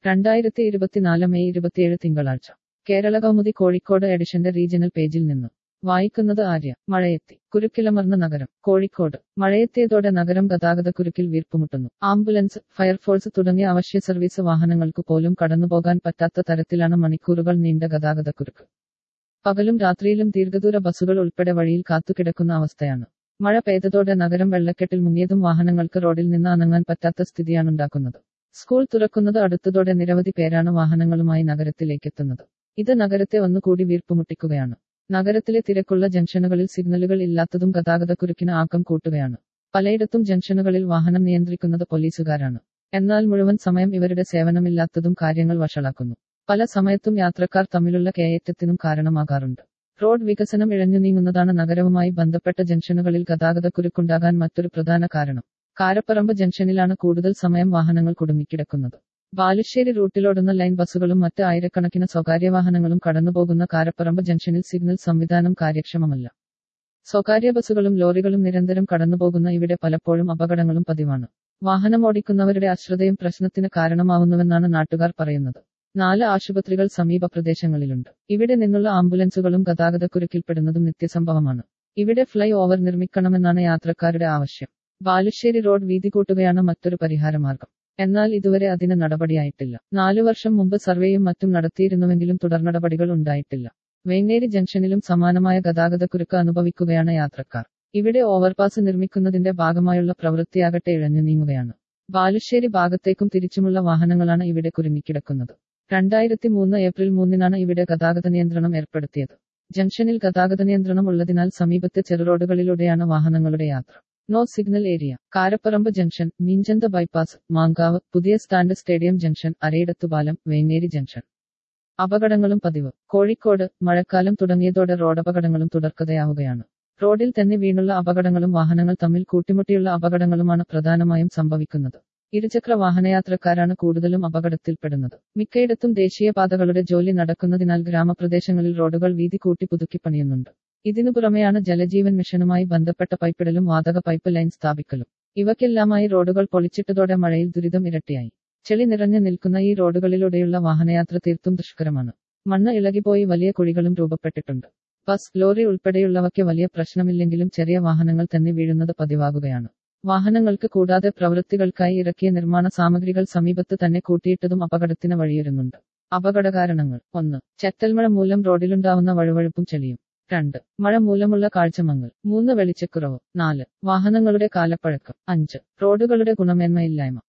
രണ്ടായിരത്തി ഇരുപത്തിനാല് മെയ് ഇരുപത്തിയേഴ് തിങ്കളാഴ്ച കേരള കൗമുദി കോഴിക്കോട് എഡിഷന്റെ റീജിയണൽ പേജിൽ നിന്ന് വായിക്കുന്നത് ആര്യ മഴയെത്തി കുരുക്കിലമർന്ന നഗരം കോഴിക്കോട് മഴയെത്തിയതോടെ നഗരം ഗതാഗതക്കുരുക്കിൽ വീർപ്പുമുട്ടുന്നു ആംബുലൻസ് ഫയർഫോഴ്സ് തുടങ്ങിയ അവശ്യ സർവീസ് വാഹനങ്ങൾക്ക് പോലും കടന്നുപോകാൻ പറ്റാത്ത തരത്തിലാണ് മണിക്കൂറുകൾ നീണ്ട ഗതാഗതക്കുരുക്ക് പകലും രാത്രിയിലും ദീർഘദൂര ബസ്സുകൾ ഉൾപ്പെടെ വഴിയിൽ കാത്തുകിടക്കുന്ന അവസ്ഥയാണ് മഴ പെയ്തതോടെ നഗരം വെള്ളക്കെട്ടിൽ മുങ്ങിയതും വാഹനങ്ങൾക്ക് റോഡിൽ നിന്ന് അനങ്ങാൻ പറ്റാത്ത സ്ഥിതിയാണുണ്ടാക്കുന്നത് സ്കൂൾ തുറക്കുന്നത് അടുത്തതോടെ നിരവധി പേരാണ് വാഹനങ്ങളുമായി നഗരത്തിലേക്കെത്തുന്നത് ഇത് നഗരത്തെ ഒന്നുകൂടി വീർപ്പുമുട്ടിക്കുകയാണ് നഗരത്തിലെ തിരക്കുള്ള ജംഗ്ഷനുകളിൽ സിഗ്നലുകൾ ഇല്ലാത്തതും ഗതാഗതക്കുരുക്കിന് ആക്കം കൂട്ടുകയാണ് പലയിടത്തും ജംഗ്ഷനുകളിൽ വാഹനം നിയന്ത്രിക്കുന്നത് പോലീസുകാരാണ് എന്നാൽ മുഴുവൻ സമയം ഇവരുടെ സേവനമില്ലാത്തതും കാര്യങ്ങൾ വഷളാക്കുന്നു പല സമയത്തും യാത്രക്കാർ തമ്മിലുള്ള കയറ്റത്തിനും കാരണമാകാറുണ്ട് റോഡ് വികസനം ഇഴഞ്ഞു നീങ്ങുന്നതാണ് നഗരവുമായി ബന്ധപ്പെട്ട ജംഗ്ഷനുകളിൽ ഗതാഗതക്കുരുക്കുണ്ടാകാൻ മറ്റൊരു പ്രധാന കാരണം കാരപ്പറമ്പ് ജംഗ്ഷനിലാണ് കൂടുതൽ സമയം വാഹനങ്ങൾ കുടുങ്ങിക്കിടക്കുന്നത് ബാലുശ്ശേരി റൂട്ടിലോടുന്ന ലൈൻ ബസ്സുകളും മറ്റ് ആയിരക്കണക്കിന് സ്വകാര്യ വാഹനങ്ങളും കടന്നുപോകുന്ന കാരപ്പറമ്പ് ജംഗ്ഷനിൽ സിഗ്നൽ സംവിധാനം കാര്യക്ഷമമല്ല സ്വകാര്യ ബസ്സുകളും ലോറികളും നിരന്തരം കടന്നുപോകുന്ന ഇവിടെ പലപ്പോഴും അപകടങ്ങളും പതിവാണ് വാഹനമോടിക്കുന്നവരുടെ അശ്രദ്ധയും പ്രശ്നത്തിന് കാരണമാവുന്നുവെന്നാണ് നാട്ടുകാർ പറയുന്നത് നാല് ആശുപത്രികൾ സമീപ പ്രദേശങ്ങളിലുണ്ട് ഇവിടെ നിന്നുള്ള ആംബുലൻസുകളും ഗതാഗതക്കുരുക്കിൽപ്പെടുന്നതും നിത്യസംഭവമാണ് ഇവിടെ ഫ്ലൈ ഓവർ നിർമ്മിക്കണമെന്നാണ് യാത്രക്കാരുടെ ആവശ്യം ബാലുശ്ശേരി റോഡ് വീതി കൂട്ടുകയാണ് മറ്റൊരു പരിഹാരമാർഗം എന്നാൽ ഇതുവരെ അതിന് നടപടിയായിട്ടില്ല നാലു വർഷം മുമ്പ് സർവേയും മറ്റും നടത്തിയിരുന്നുവെങ്കിലും തുടർനടപടികൾ ഉണ്ടായിട്ടില്ല വേങ്ങേരി ജംഗ്ഷനിലും സമാനമായ ഗതാഗതക്കുരുക്ക് അനുഭവിക്കുകയാണ് യാത്രക്കാർ ഇവിടെ ഓവർപാസ് നിർമ്മിക്കുന്നതിന്റെ ഭാഗമായുള്ള പ്രവൃത്തിയാകട്ടെ ഇഴഞ്ഞു നീങ്ങുകയാണ് ബാലുശ്ശേരി ഭാഗത്തേക്കും തിരിച്ചുമുള്ള വാഹനങ്ങളാണ് ഇവിടെ കുരുങ്ങിക്കിടക്കുന്നത് രണ്ടായിരത്തി മൂന്ന് ഏപ്രിൽ മൂന്നിനാണ് ഇവിടെ ഗതാഗത നിയന്ത്രണം ഏർപ്പെടുത്തിയത് ജംഗ്ഷനിൽ ഗതാഗത നിയന്ത്രണം ഉള്ളതിനാൽ സമീപത്തെ ചെറുറോഡുകളിലൂടെയാണ് വാഹനങ്ങളുടെ യാത്ര no signal area Karaparamba junction Meenchanda bypass Mankavu പുതിയ stand stadium junction Arayidathupalam Vengeri junction അപകടങ്ങളും പതിവ് കോഴിക്കോട് മഴക്കാലം തുടങ്ങിയതോടെ റോഡപകടങ്ങളും തുടർക്കഥയാവുകയാണ് റോഡിൽ തന്നെ വീണുള്ള അപകടങ്ങളും വാഹനങ്ങൾ തമ്മിൽ കൂട്ടിമുട്ടിയുള്ള അപകടങ്ങളുമാണ് പ്രധാനമായും സംഭവിക്കുന്നത് ഇരുചക്ര വാഹനയാത്രക്കാരാണ് കൂടുതലും അപകടത്തിൽപ്പെടുന്നത് മിക്കയിടത്തും ദേശീയപാതകളുടെ ജോലി നടക്കുന്നതിനാൽ ഗ്രാമപ്രദേശങ്ങളിൽ റോഡുകൾ വീതി കൂട്ടി പുതുക്കി പണിയുന്നുണ്ട് ഇതിനു പുറമെയാണ് ജലജീവൻ മിഷനുമായി ബന്ധപ്പെട്ട പൈപ്പിടലും വാതക പൈപ്പ് ലൈൻ സ്ഥാപിക്കലും ഇവയ്ക്കെല്ലാമായി റോഡുകൾ പൊളിച്ചിട്ടതോടെ മഴയിൽ ദുരിതം ഇരട്ടിയായി ചെളി നിറഞ്ഞു നിൽക്കുന്ന ഈ റോഡുകളിലൂടെയുള്ള വാഹനയാത്ര തീർത്തും ദുഷ്കരമാണ് മണ്ണ് ഇളകിപ്പോയി വലിയ കുഴികളും രൂപപ്പെട്ടിട്ടുണ്ട് ബസ് ലോറി ഉൾപ്പെടെയുള്ളവയ്ക്ക് വലിയ പ്രശ്നമില്ലെങ്കിലും ചെറിയ വാഹനങ്ങൾ തന്നെ വീഴുന്നത് പതിവാകുകയാണ് വാഹനങ്ങൾക്ക് കൂടാതെ പ്രവൃത്തികൾക്കായി ഇറക്കിയ നിർമ്മാണ സാമഗ്രികൾ സമീപത്ത് തന്നെ കൂട്ടിയിട്ടതും അപകടത്തിന് വഴിയൊരുന്നുണ്ട് അപകട കാരണങ്ങൾ ഒന്ന് ചെറ്റൽമഴ മൂലം റോഡിലുണ്ടാവുന്ന വഴുവഴുപ്പും ചെളിയും രണ്ട് മഴ മൂലമുള്ള കാഴ്ചമങ്ങൽ മൂന്ന് വെളിച്ചക്കുറവ് നാല് വാഹനങ്ങളുടെ കാലപ്പഴക്കം അഞ്ച് റോഡുകളുടെ ഗുണമേന്മയില്ലായ്മ